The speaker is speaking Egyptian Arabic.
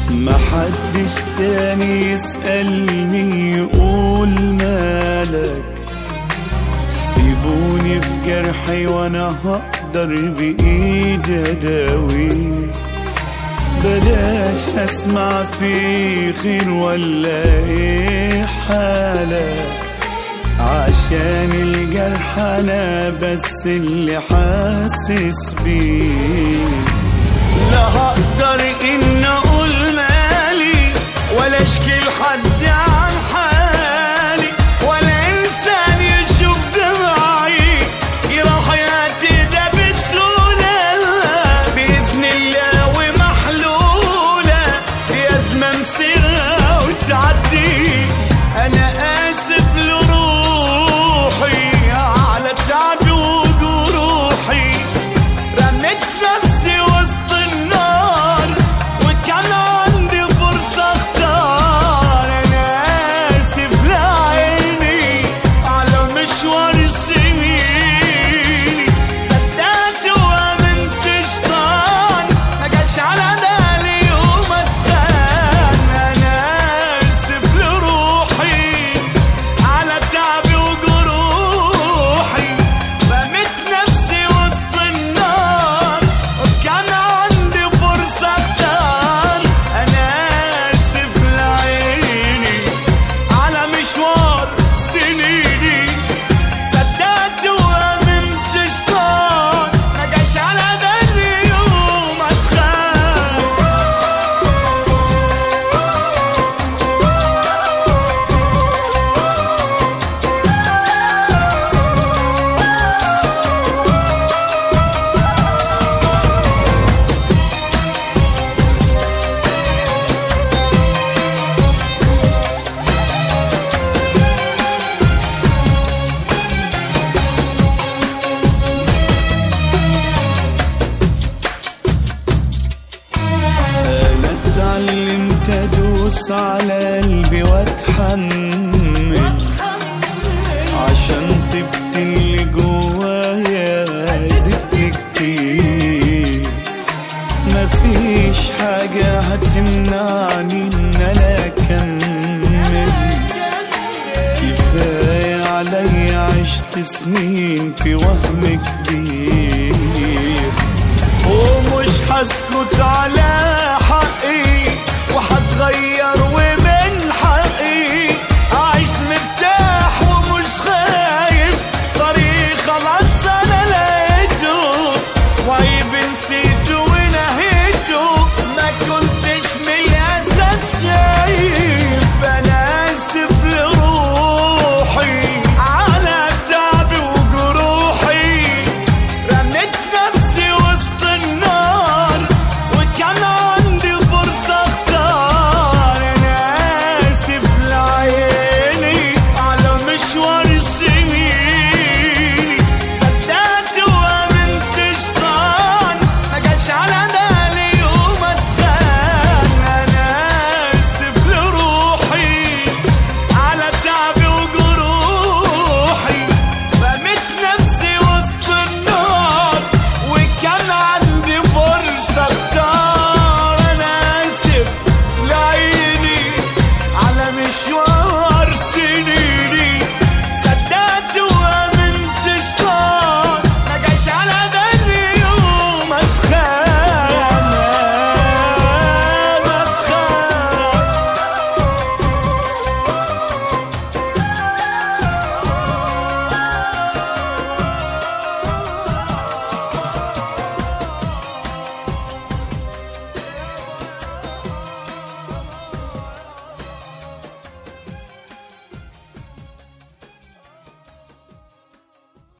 ما حدش تاني يسألني يقول مالك سيبوني في جرحي وانا هقدر بايدي اداويه بلاش اسمع في خير ولا ايه حالك عشان الجرح انا بس اللي حاسس بيه لا هقدر ان اقول مالي ولا اشكي لحد عن حالي ولا انسان يشوف دمعي يروح حياتي ده بسهولة بإذن الله ومحلولة دي أزمة مسيرة وتعدي أنا آسف لروحي على تعب وجروحي رميت نفسي وسط النار وكان عندي فرصة اختار انا اسف لعيني على مشوار السنين صدقت وامنت شطان ما جاش على بالي يوم اتخان انا اسف لروحي على تعبي وجروحي رميت نفسي وسط النار وكان عندي فرصة اختار انا اسف لعيني على مشوار سنيني صدقت وامنت شطان ما جاش على بالي يوم اتخان انا اتعلمت ادوس على قلبي واتحمل عشان طبت اللي جوايا زدت كتير مفيش حاجة هتمنعني ان انا اكمل كفاية عليا عشت سنين في وهم كبير ومش هسكت على